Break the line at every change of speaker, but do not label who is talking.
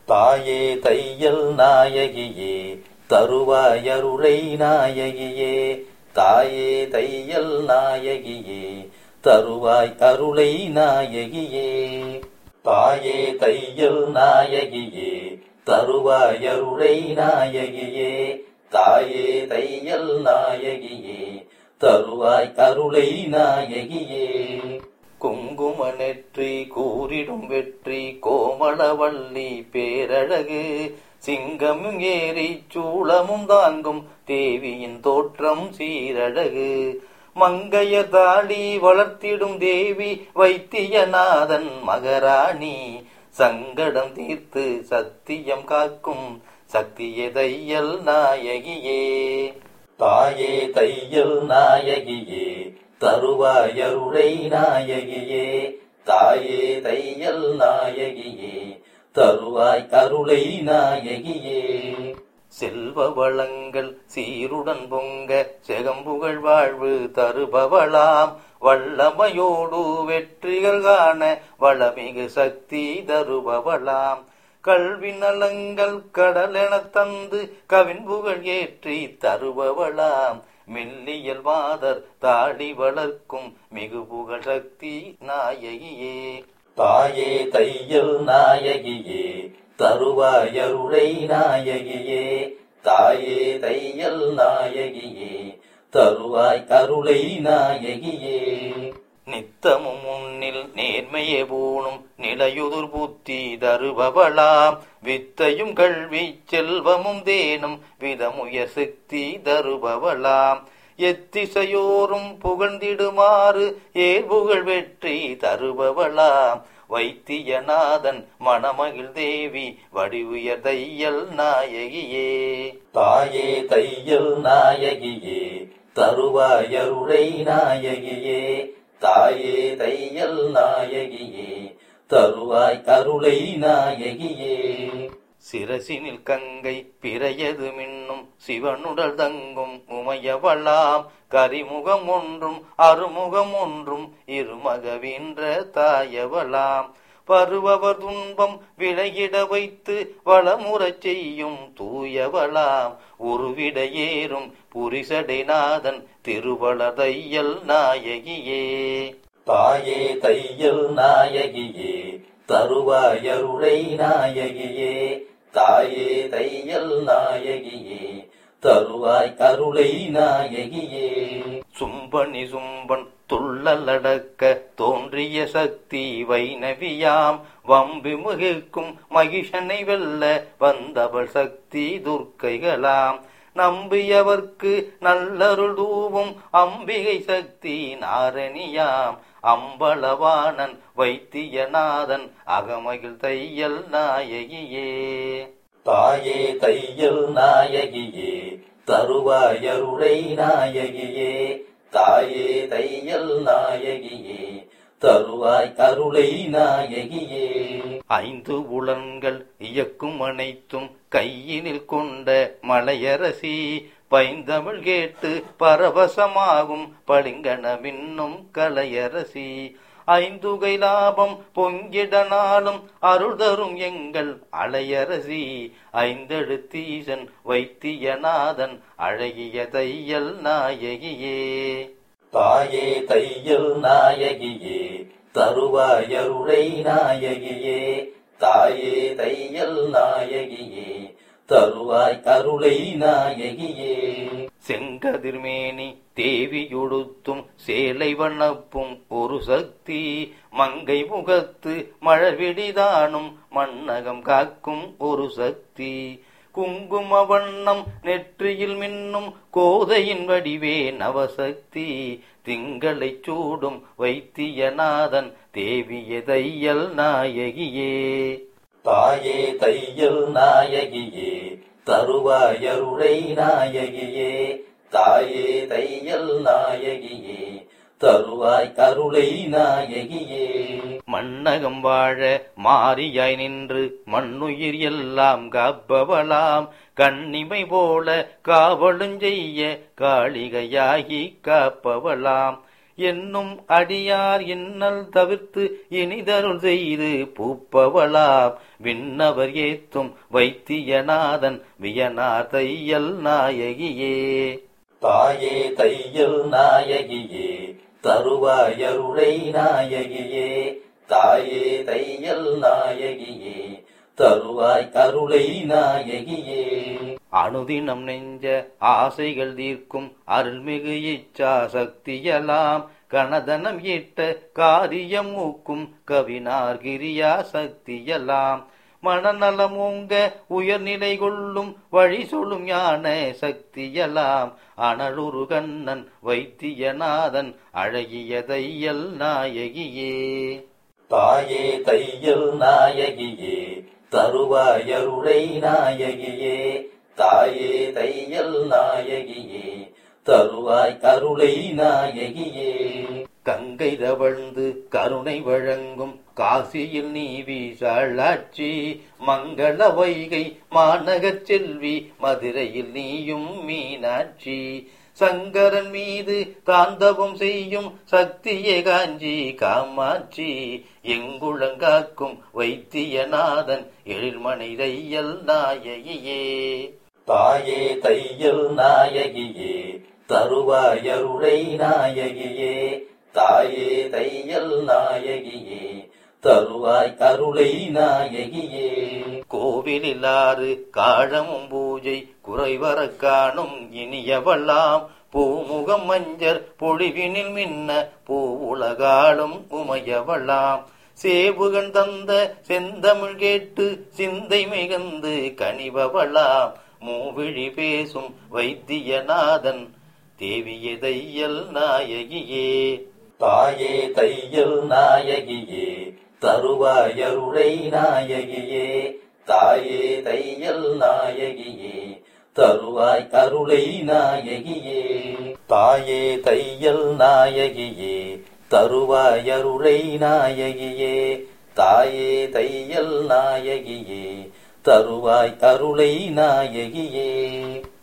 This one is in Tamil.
தாயே தையல் நாயகியே தருவாயருளை நாயகியே தாயே தையல் நாயகியே தருவாய் அருளை நாயகியே தாயே தையல் நாயகியே தருவாயருளை நாயகியே தாயே தையல் நாயகியே தருவாய் அருளை நாயகியே குங்கும நெற்றி கூறிடும் வெற்றி கோமளவள்ளி பேரழகு சிங்கமும் ஏறி சூளமும் தாங்கும் தேவியின் தோற்றம் சீரழகு மங்கைய தாடி வளர்த்திடும் தேவி வைத்தியநாதன் மகராணி சங்கடம் தீர்த்து சத்தியம் காக்கும் சக்திய தையல் நாயகியே தாயே தையல் நாயகியே தருவாயருளை நாயகியே தாயே தையல் நாயகியே தருவாய் அருளை நாயகியே செல்வ வளங்கள் சீருடன் பொங்க செகம்புகழ் வாழ்வு தருபவளாம் வல்லமையோடு வெற்றிகள் காண வளமிகு சக்தி தருபவளாம் கல்வி நலங்கள் கடலென தந்து கவின் புகழ் ஏற்றி தருபவளாம் மெல்லியல் மாதர் தாடி வளர்க்கும் மிகு புகழ் சக்தி நாயகியே தாயே தையல் நாயகியே தருவாயருளை நாயகியே தாயே தையல் நாயகியே தருவாய் அருளை நாயகியே நித்தமும் முன்னில் நேர்மையே பூணும் நிலையுதுர் புத்தி தருபவளாம் வித்தையும் கல்வி செல்வமும் தேனும் விதமுய சக்தி தருபவளாம் எத்திசையோரும் புகழ்ந்திடுமாறு ஏர்புகழ் வெற்றி தருபவளாம் வைத்தியநாதன் மணமகிழ் தேவி வடிவுயர் தையல் நாயகியே தாயே தையல் நாயகியே தருவாயருளை நாயகியே தாயே தையல் நாயகியே தருவாய் அருளை நாயகியே சிரசினில் கங்கை பிறையது மின்னும் சிவனுடல் தங்கும் உமையவளாம் கரிமுகம் ஒன்றும் அருமுகம் ஒன்றும் இருமகவின்ற தாயவளாம் வருபவர் துன்பம் விலகிட வைத்து வளமுறச் செய்யும் தூயவளாம் உருவிட ஏறும் புரிசடைநாதன் திருவள தையல் நாயகியே தாயே தையல் நாயகியே தருவாயருளை நாயகியே தாயே தையல் நாயகியே தருவாய் அருளை நாயகியே சும்பனி சும்பன் துள்ளலடக்க தோன்றிய சக்தி வைணவியாம் வம்பி முகிக்கும் மகிஷனை வெல்ல வந்தவள் சக்தி துர்க்கைகளாம் நம்பியவர்க்கு நல்லருள் தூவும் அம்பிகை சக்தி நாரணியாம் அம்பளவாணன் வைத்தியநாதன் அகமகிழ் தையல் நாயகியே தாயே தையல் நாயகியே தருவாயருளை நாயகியே தாயே தையல் நாயகியே தருவாய் அருளை நாயகியே ஐந்து உலன்கள் இயக்கும் அனைத்தும் கையினில் கொண்ட மலையரசி பைந்தமிழ் கேட்டு பரவசமாகும் பளிங்கனவின்னும் கலையரசி ஐந்துகை லாபம் பொங்கிட நாளும் அருள் தரும் எங்கள் அலையரசி ஐந்தெழுத்தீசன் வைத்தியநாதன் அழகிய தையல் நாயகியே தாயே தையல் நாயகியே தருவாயருளை நாயகியே தாயே தையல் நாயகியே தருவாய் அருளை நாயகியே செங்கதிர்மேனி தேவியுடுத்தும் சேலை வண்ணப்பும் ஒரு சக்தி மங்கை முகத்து மழவிடிதானும் மன்னகம் காக்கும் ஒரு சக்தி குங்கும வண்ணம் நெற்றியில் மின்னும் கோதையின் வடிவே நவசக்தி திங்களை சூடும் வைத்தியநாதன் தேவிய தையல் நாயகியே தாயே தையல் நாயகியே தருவாயருளை நாயகியே தாயே தையல் நாயகியே தருவாய் அருளை நாயகியே மன்னகம் வாழ மாறியாய் நின்று மண்ணுயிர் எல்லாம் காப்பவளாம் கண்ணிமை போல காவலும் செய்ய காளிகையாகி காப்பவளாம் என்னும் அடியார் இன்னல் தவிர்த்து இனிதருள் செய்து பூப்பவளாம் விண்ணவர் ஏத்தும் வைத்தியநாதன் வியனார் தையல் நாயகியே தாயே தையல் நாயகியே தருவாயருளை நாயகியே தாயே தையல் நாயகியே தருவாய் அருளை நாயகியே அனுதினம் நெஞ்ச ஆசைகள் தீர்க்கும் அருள்மிகு இச்சா சக்தியலாம் கணதனம் ஈட்ட காரியம் ஊக்கும் கவினார் கிரியா சக்தியலாம் மனநலம் ஓங்க உயர்நிலை கொள்ளும் வழி சொல்லும் ஞான சக்தியலாம் அனலுரு கண்ணன் வைத்தியநாதன் அழகிய தையல் நாயகியே தாயே தையல் நாயகியே தருவாயருளை நாயகியே தாயே தையல் நாயகியே தருவாய் அருளை நாயகியே கங்கை தவழ்ந்து கருணை வழங்கும் காசியில் நீ வீசாளாட்சி மங்கள வைகை மாநகர் செல்வி மதுரையில் நீயும் மீனாட்சி சங்கரன் மீது தாண்டவம் செய்யும் சக்தியே காஞ்சி காமாட்சி எங்குளங்காக்கும் வைத்தியநாதன் எழில்மணி தையல் நாயகியே தாயே தையல் நாயகியே தருவாயருளை நாயகியே தாயே தையல் நாயகியே தருவாய் அருளை நாயகியே கோவிலில்லாறு காழமும் பூஜை குறைவர காணும் இனியவளாம் பூமுகம் மஞ்சர் பொழிவினில் மின்ன பூ உலகாலும் உமையவளாம் சேவுகன் தந்த செந்தமிழ் கேட்டு சிந்தை மிகுந்து கனிபவளாம் மூவிழி பேசும் வைத்தியநாதன் தேவிய தையல் நாயகியே தாயே தையல் நாயகியே தருவாயருளை நாயகியே தாயே தையல் நாயகியே தருவாய் அருளை நாயகியே தாயே தையல் நாயகியே தருவாயருளை நாயகியே தாயே தையல் நாயகியே தருவாய் அருளை நாயகியே